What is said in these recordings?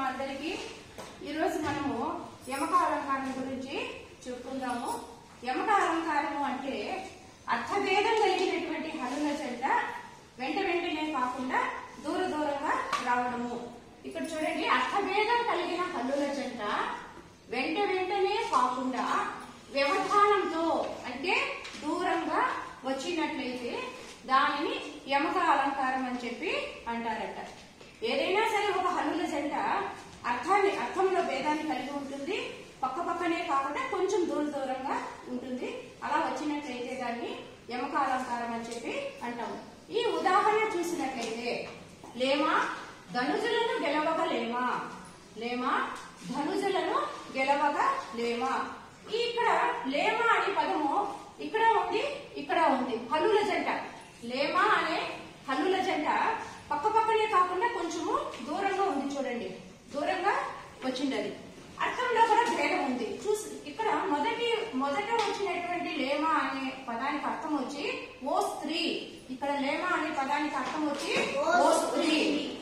అందరికీ ఈరోజు మనము యమక అలంకారం గురించి చెప్పుకుందాము యమక అలంకారము అంటే అర్థభేదం కలిగినటువంటి హనుల చెంత వెంట వెంటనే కాకుండా దూర దూరంగా రావడము ఇక్కడ చూడండి అర్థభేదం కలిగిన హల్లుల చెంత వెంట వెంటనే కాకుండా వ్యవధానంతో అంటే దూరంగా వచ్చినట్లయితే దానిని యమక అలంకారం అని చెప్పి అంటారట ఏదైనా సరే ఒక హల్లుల జంట అర్థాన్ని అర్థంలో భేదాన్ని కలిగి ఉంటుంది పక్క పక్కనే కాకుండా కొంచెం దూర దూరంగా ఉంటుంది అలా వచ్చినట్లయితే దాన్ని యమక అలంకారం అని చెప్పి అంటాము ఈ ఉదాహరణ చూసినట్లయితే లేమా ధనుజులను గెలవక లేమా లేమా ధనుజులను గెలవగా లేమా ఈ ఇక్కడ లేమా అనే పదము ఇక్కడ ఉంది ఇక్కడ ఉంది హల్లుల జంట లేమా అనే హల్లుల జంట పక్క పక్కనే కాకుండా కొంచెము దూరంగా ఉంది చూడండి దూరంగా వచ్చింది అది అర్థంలో కూడా భేదం ఉంది చూసి ఇక్కడ మొదటి మొదట వచ్చినటువంటి లేమా అనే పదానికి అర్థం వచ్చి ఓ స్త్రీ ఇక్కడ లేమా అనే పదానికి అర్థం వచ్చి ఓ స్త్రీ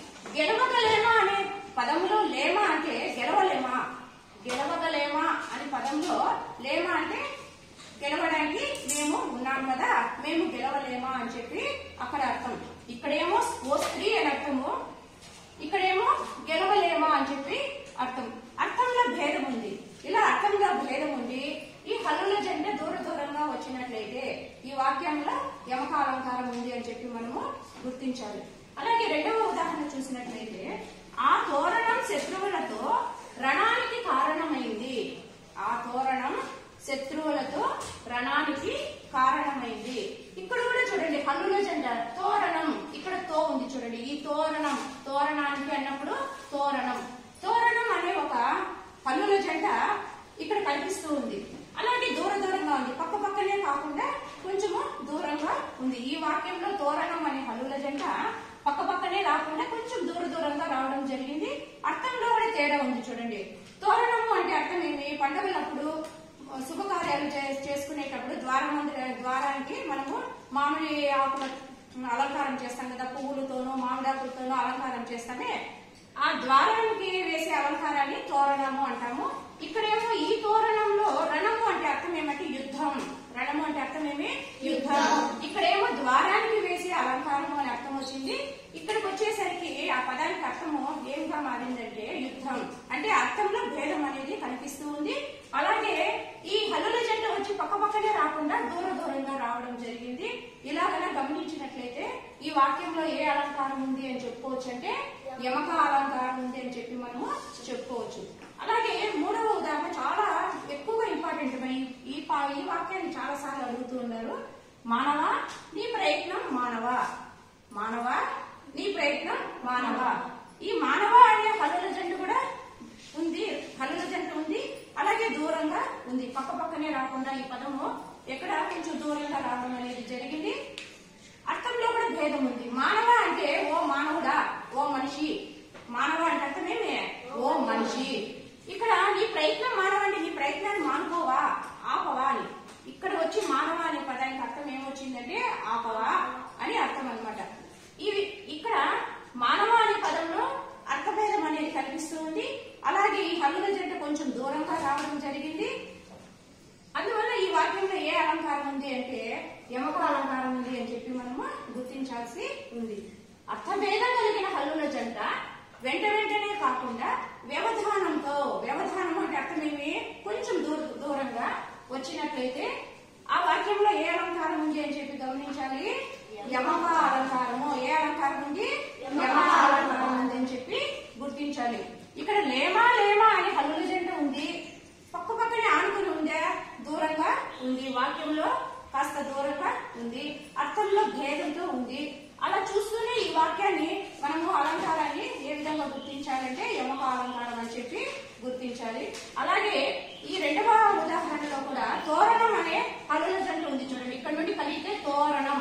గెలవగలేమా అనే పదంలో లేమా అంటే గెలవలేమా గెలవగలేమా అనే పదంలో లేమా అంటే గెలవడానికి మేము ఉన్నాం కదా మేము గెలవలేమా అని చెప్పి అక్కడ అర్థం ఇక్కడేమో ఓ స్త్రీ అని అర్థము ఇక్కడేమో గెలవలేమా అని చెప్పి అర్థం అర్థంలో భేదం ఉంది ఇలా అర్థంలో భేదం ఉంది ఈ హల్లుల జంట దూర దూరంగా వచ్చినట్లయితే ఈ వాక్యంలో యమక అలంకారం ఉంది అని చెప్పి మనము గుర్తించాలి అలాగే రెండవ ఉదాహరణ చూసినట్లయితే ఆ తోరణం శత్రువులతో రణానికి కారణమైంది ఆ తోరణం శత్రువులతో రణానికి కారణమైంది ఇక్కడ కూడా చూడండి హల్లుల జెండా తోరణం ఇక్కడ తో ఉంది చూడండి ఈ తోరణం తోరణానికి అన్నప్పుడు తోరణం తోరణం అనే ఒక హల్లుల జంట ఇక్కడ కనిపిస్తూ ఉంది అలాగే దూర దూరంగా ఉంది పక్క పక్కనే కాకుండా కొంచెము దూరంగా ఉంది ఈ వాక్యంలో తోరణం అనే హల్లుల జంట పక్క పక్కనే రాకుండా కొంచెం దూర దూరంగా రావడం జరిగింది అర్థంలో కూడా తేడా ఉంది చూడండి తోరణము అంటే అర్థం ఏమి పండుగలప్పుడు శుభకార్యాలు చే- చేసుకునేటప్పుడు ద్వారం ముందు- ద్వారానికి మనము మామిడి ఆకుల అలంకారం చేస్తాం కదా పువ్వులతోనూ మామిడాకులతోనూ అలంకారం చేస్తామే ఆ ద్వారానికి వేసే అలంకారాన్ని తోరణము అంటాము ఇక్కడేమో ఈ తోరణంలో రణము అంటే అర్థం ఏమంటే యుద్ధం రణము అంటే అర్థం ఏమి యుద్ధం ఇక్కడేమో ద్వారానికి వేసే అలంకారము అని అర్థం వచ్చింది ఇక్కడికి వచ్చేసరికి ఆ పదానికి అర్థము ఏమిగా మారిందంటే యుద్ధం అంటే అర్థంలో భేదం అనేది కనిపిస్తూ ఉంది అలాగే ఈ హల్లుల జంట వచ్చి పక్క పక్కనే రాకుండా దూర దూరంగా రావడం జరిగింది ఇలాగనే గమనించినట్లయితే ఈ వాక్యంలో ఏ అలంకారం ఉంది అని చెప్పుకోవచ్చు అంటే యమక అలంకారం ఉంది అని చెప్పి మనము చెప్పుకోవచ్చు అలాగే మూడవ ఉదాహరణ చాలా ఎక్కువగా ఇంపార్టెంట్ ఈ- ఈ పా- ఈ వాక్యాన్ని చాలా సార్లు అడుగుతూ ఉన్నారు మానవ నీ ప్రయత్నం మానవ మానవ నీ ప్రయత్నం మానవ ఈ మానవ అనే హల్లుల జంట కూడా ఉంది హల్లుల జంట ఉంది అలాగే దూరంగా ఉంది పక్క పక్కనే రాకుండా ఈ పదము ఎక్కడ కొంచెం దూరంగా రావడం అనేది జరిగింది అర్థంలో కూడా భేదం ఉంది మానవ అంటే ఓ మానవుడా ఓ మనిషి మానవ అంటే అర్థమేమి ఓ మనిషి ఇక్కడ నీ ప్రయత్నం మానవ అంటే నీ ప్రయత్నాన్ని మానుకోవా ఆపవా అని ఇక్కడ వచ్చి మానవ అనే పదానికి అర్థం ఏమొచ్చిందంటే ఆపవా అని అర్థం అన్నమాట ఇవి ఇక్కడ మానవ అనే పదంలో అర్థభేదం అనేది కనిపిస్తూ ఉంది అలాగే ఈ హల్లుల జంట కొంచెం దూరంగా రావడం జరిగింది అందువల్ల ఈ వాక్యంలో ఏ అలంకారం ఉంది అంటే యమక అలంకారం ఉంది అని చెప్పి మనము గుర్తించాల్సి ఉంది అర్థభేదం కలిగిన హల్లుల జంట వెంట వెంటనే కాకుండా వ్యవధానంతో వ్యవధానం అంటే అర్థమేమి కొంచెం దూర దూరంగా వచ్చినట్లయితే ఆ వాక్యంలో ఏ అలంకారం ఉంది అని చెప్పి గమనించాలి యమక అలంకారము ఏ అలంకారం ఉంది యమక అలంకారం ఉంది అని చెప్పి గుర్తించాలి ఇక్కడ లేమా లేమా అనే హల్లుల జంట ఉంది పక్క పక్కనే ఆనుకుని ఉందా దూరంగా ఉంది వాక్యంలో కాస్త దూరంగా ఉంది అర్థంలో భేదంతో ఉంది అలా చూస్తూనే ఈ వాక్యాన్ని మనము అలంకారాన్ని ఏ విధంగా గుర్తించాలంటే యమక అలంకారం అని చెప్పి గుర్తించాలి అలాగే ఈ రెండవ ఉదాహరణలో కూడా తోరణం అనే హలుల జంట ఉంది చూడండి ఇక్కడ నుండి కలిగితే తోరణం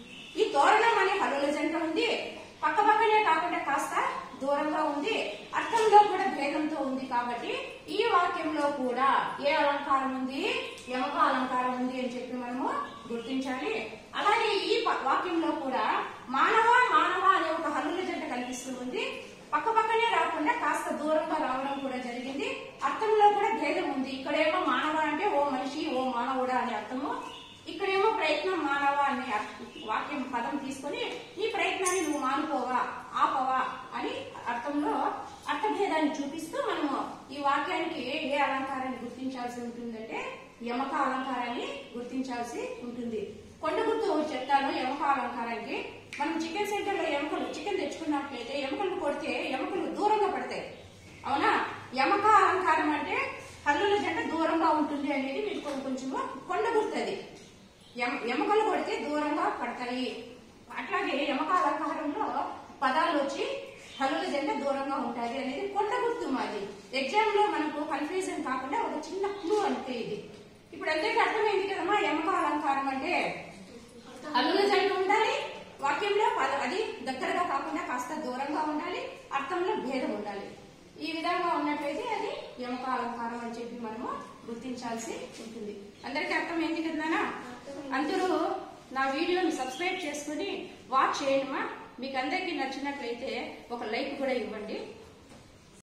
ఈ తోరణం అనే హలుల జంట ఉంది పక్క పక్కనే కాకుండా కాస్త దూరంగా ఉంది అర్థంలో కూడా భేదంతో ఉంది కాబట్టి ఈ వాక్యంలో కూడా ఏ అలంకారం ఉంది యమక అలంకారం ఉంది అని చెప్పి మనము గుర్తించాలి అలాగే ఈ ప- వాక్యంలో కూడా మానవ మానవ అనే ఒక హల్లుల జంట కనిపిస్తూ ఉంది పక్క పక్కనే రాకుండా కాస్త దూరంగా అర్థము ఇక్కడేమో ప్రయత్నం మానవా అనే అర్థ- వాక్యం పదం తీసుకొని ఈ ప్రయత్నాన్ని నువ్వు మానుకోవా ఆపవా అని అర్థంలో అర్థభేదాన్ని చూపిస్తూ మనము ఈ వాక్యానికి ఏ అలంకారాన్ని గుర్తించాల్సి ఉంటుందంటే యమక అలంకారాన్ని గుర్తించాల్సి ఉంటుంది కొండ గుర్తు చెప్తాను యమక అలంకారానికి మనం చికెన్ సెంటర్ లో ఎముకలు చికెన్ తెచ్చుకున్నట్లయితే ఎముకలు కొడితే ఎముకలు దూరంగా పడతాయి అవునా యమక అలంకారం అంటే హల్లుల జంట దూరంగా ఉంటుంది అనేది మీకు కొంచెం కొంచెము కొండ గుర్తది ఎమ- ఎముకలు కొడితే దూరంగా పడతాయి అట్లాగే యమక అలంకారంలో పదాలు వచ్చి హల్లుల జంట దూరంగా ఉంటాయి అనేది కొండ గుర్తు మాది ఎగ్జామ్ లో మనకు కన్ఫ్యూజన్ కాకుండా ఒక చిన్న క్లూ అంతే ఇది ఇప్పుడు అందరికీ అర్థమైంది కదమ్మా యమక అలంకారం అంటే హల్లుల జంట ఉండాలి వాక్యంలో పద- అది దగ్గరగా కాకుండా కాస్త దూరంగా ఉండాలి అర్థంలో భేదం ఉండాలి ఈ విధంగా ఉన్నట్లయితే అది యమక అలంకారం అని చెప్పి మనము గుర్తించాల్సి ఉంటుంది అందరికీ అర్థమైంది కదా అందరూ నా వీడియోని సబ్స్క్రైబ్ చేసుకుని వాచ్ చేయండి మా మీకు అందరికీ నచ్చినట్లయితే ఒక లైక్ కూడా ఇవ్వండి